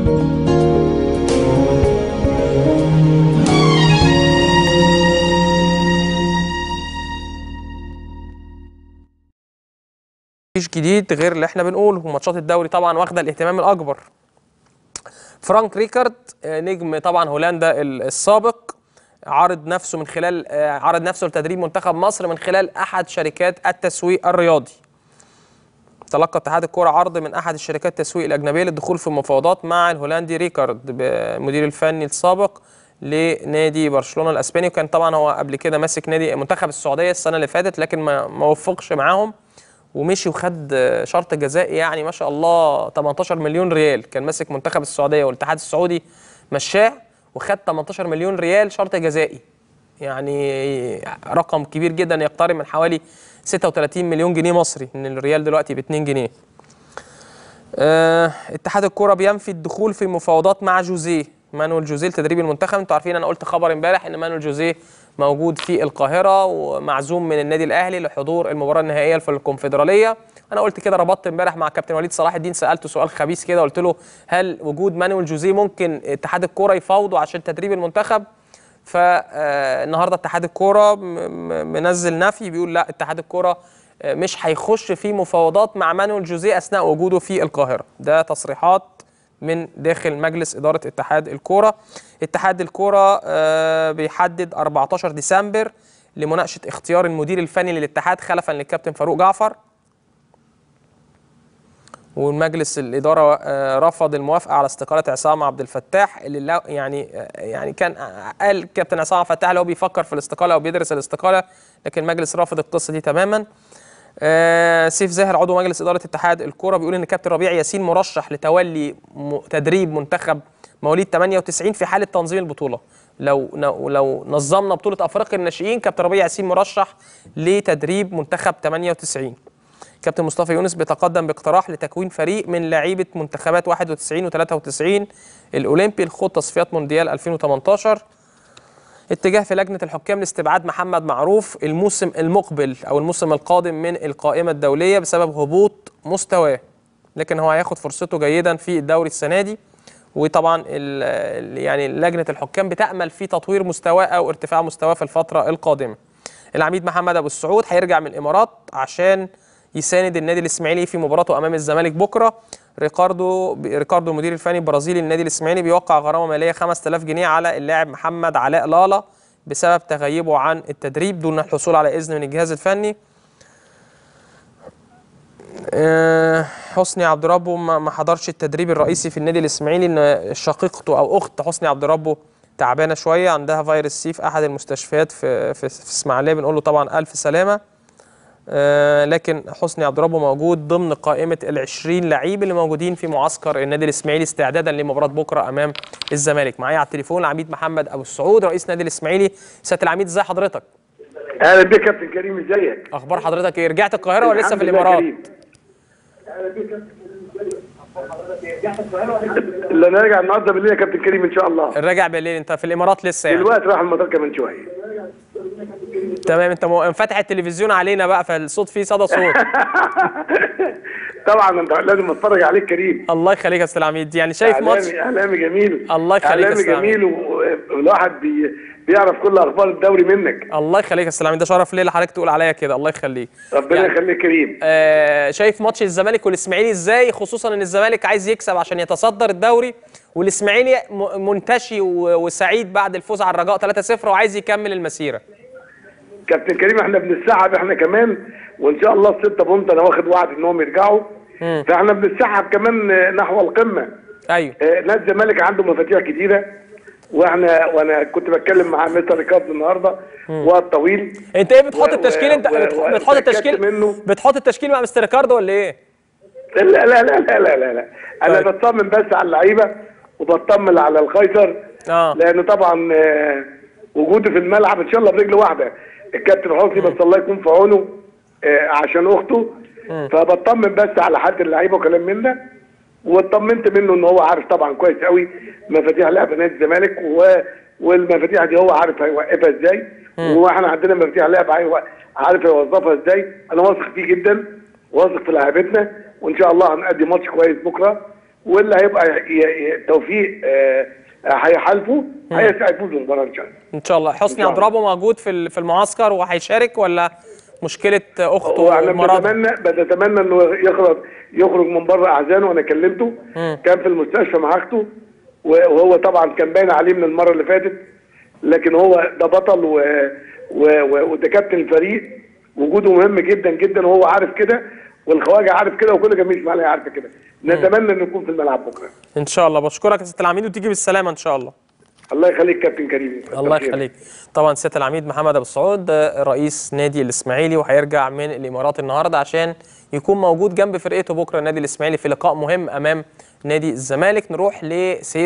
مفيش جديد غير اللي احنا بنقوله وماتشات الدوري طبعا واخده الاهتمام الاكبر فرانك ريكارد آه، نجم طبعا هولندا ال- السابق عرض نفسه من خلال آه، عرض نفسه لتدريب منتخب مصر من خلال احد شركات التسويق الرياضي تلقى اتحاد الكوره عرض من احد الشركات التسويق الاجنبيه للدخول في المفاوضات مع الهولندي ريكارد المدير الفني السابق لنادي برشلونه الاسباني وكان طبعا هو قبل كده ماسك نادي منتخب السعوديه السنه اللي فاتت لكن ما ما وفقش معاهم ومشي وخد آه، شرط جزائي يعني ما شاء الله 18 مليون ريال كان ماسك منتخب السعوديه والاتحاد السعودي مشاه وخد 18 مليون ريال شرط جزائي يعني رقم كبير جدا يقترب من حوالي 36 مليون جنيه مصري ان الريال دلوقتي ب 2 جنيه آه، اتحاد الكوره بينفي الدخول في مفاوضات مع جوزيه مانويل جوزيه لتدريب المنتخب انتوا عارفين انا قلت خبر امبارح ان مانويل جوزيه موجود في القاهره ومعزوم من النادي الاهلي لحضور المباراه النهائيه في الكونفدراليه انا قلت كده ربطت امبارح مع كابتن وليد صلاح الدين سالته سؤال خبيث كده قلت له هل وجود مانويل جوزيه ممكن اتحاد الكوره يفاوضه عشان تدريب المنتخب فالنهارده اتحاد الكوره م- م- منزل نفي بيقول لا اتحاد الكوره آه، مش هيخش في مفاوضات مع مانويل جوزيه اثناء وجوده في القاهره ده تصريحات من داخل مجلس اداره اتحاد الكوره اتحاد الكوره آه، بيحدد 14 ديسمبر لمناقشه اختيار المدير الفني للاتحاد خلفا للكابتن فاروق جعفر والمجلس الاداره آه، رفض الموافقه على استقاله عصام عبد الفتاح اللي لا يعني آه، يعني كان آه، قال كابتن عصام عبد الفتاح اللي هو بيفكر في الاستقاله او بيدرس الاستقاله لكن المجلس رافض القصه دي تماما آه، سيف زاهر عضو مجلس اداره اتحاد الكوره بيقول ان كابتن ربيع ياسين مرشح لتولي م- تدريب منتخب مواليد 98 في حاله تنظيم البطوله لو لو- لو نظمنا بطوله افريقيا الناشئين كابتن ربيع ياسين مرشح لتدريب منتخب 98 كابتن مصطفى يونس بيتقدم باقتراح لتكوين فريق من لعيبه منتخبات 91 و93 الاولمبي لخوض تصفيات مونديال 2018 اتجاه في لجنه الحكام لاستبعاد محمد معروف الموسم المقبل او الموسم القادم من القائمه الدوليه بسبب هبوط مستواه لكن هو هياخد فرصته جيدا في الدوري السنه دي وطبعا ال- ال- يعني لجنه الحكام بتامل في تطوير مستواه او ارتفاع مستواه في الفتره القادمه العميد محمد ابو السعود هيرجع من الامارات عشان يساند النادي الاسماعيلي في مباراته امام الزمالك بكره ريكاردو ريكاردو المدير الفني البرازيلي للنادي الاسماعيلي بيوقع غرامه ماليه 5000 جنيه على اللاعب محمد علاء لالا بسبب تغيبه عن التدريب دون الحصول على اذن من الجهاز الفني آه، حسني عبد ربه ما ما حضرش التدريب الرئيسي في النادي الاسماعيلي ان شقيقته او اخت حسني عبد ربه تعبانه شويه عندها فيروس سي في احد المستشفيات في في, في اسماعيليه بنقول له طبعا الف سلامه آه، لكن حسني عبد ربه موجود ضمن قائمه ال 20 لعيب اللي موجودين في معسكر النادي الاسماعيلي استعدادا لمباراه بكره امام الزمالك معايا على التليفون العميد محمد ابو السعود رئيس النادي الاسماعيلي سياده العميد ازي حضرتك اهلا بك كابتن كريم ازيك؟ اخبار حضرتك ايه رجعت القاهره ولا لسه في الحمد لله الامارات كريم. اللي انا راجع النهارده بالليل يا كابتن كريم ان شاء الله راجع بالليل انت في الامارات لسه يعني دلوقتي رايح المطار كمان شويه تمام انت مو- فاتح التلفزيون علينا بقى فالصوت فيه صدى صوت طبعا انت لازم اتفرج عليك كريم الله يخليك يا استاذ العميد يعني شايف ماتش اعلامي اعلامي جميل الله يخليك يا اعلامي أستاذ جميل و- والواحد بي بيعرف كل اخبار الدوري منك الله يخليك يا استاذ العميد ده شرف ليا اللي حضرتك تقول عليا كده الله يخليك ربنا يعني- يخليك كريم آه شايف ماتش الزمالك والاسماعيلي ازاي خصوصا ان الزمالك عايز يكسب عشان يتصدر الدوري والاسماعيلي م- منتشي و- وسعيد بعد الفوز على الرجاء 3-0 وعايز يكمل المسيره كابتن كريم احنا بنسحب احنا كمان وان شاء الله الستة بونت انا واخد وعد انهم يرجعوا مم. فاحنا بنسحب كمان نحو القمه ايوه آه، نادي الزمالك عنده مفاتيح كتيره واحنا وانا كنت بتكلم مع مستر ريكارد النهارده وقت طويل انت ايه بتحط و- التشكيل انت و- بتح- و- بتحط التشكيل واتأكدت منه. بتحط التشكيل مع مستر ريكاردو ولا ايه لا لا لا لا لا لا, لا. انا طيب. بطمن بس على اللعيبه وبطمن على القيصر اه لان طبعا آه، وجوده في الملعب ان شاء الله برجل واحده الكابتن حسني بس الله يكون في عونه آه، عشان اخته فبطمن بس على حد اللعيبه وكلام من ده واطمنت منه ان هو عارف طبعا كويس قوي مفاتيح لعب نادي الزمالك و... والمفاتيح دي هو عارف هيوقفها ازاي واحنا عندنا مفاتيح لعب هيو- عارف هيوظفها ازاي انا واثق فيه جدا واثق في لعيبتنا وان شاء الله هنأدي ماتش كويس بكره واللي هيبقى ي- ي- توفيق آه، هيحالفه هيفوز بالمباراه ان شاء الله ان شاء الله حسني شاء عبد ربه موجود في ال- في المعسكر وهيشارك ولا مشكله اخته واحنا مرض بنتمنى بنتمنى انه يخرج يخرج من بره احزانه وانا كلمته كان في المستشفى مع اخته وهو طبعا كان باين عليه من المره اللي فاتت لكن هو ده بطل و... و... و... وده كابتن الفريق وجوده مهم جدا جدا وهو عارف كده والخواجه عارف كده وكل جميع اسماعيليه عارفه كده نتمنى انه يكون في الملعب بكره ان شاء الله بشكرك يا سياده العميد وتيجي بالسلامه ان شاء الله الله يخليك كابتن كريم الله كتر خيرك. يخليك طبعا سياده العميد محمد ابو سعود آه، رئيس نادي الاسماعيلي وهيرجع من الامارات النهارده عشان يكون موجود جنب فرقته بكره النادي الاسماعيلي في لقاء مهم امام نادي الزمالك نروح لسير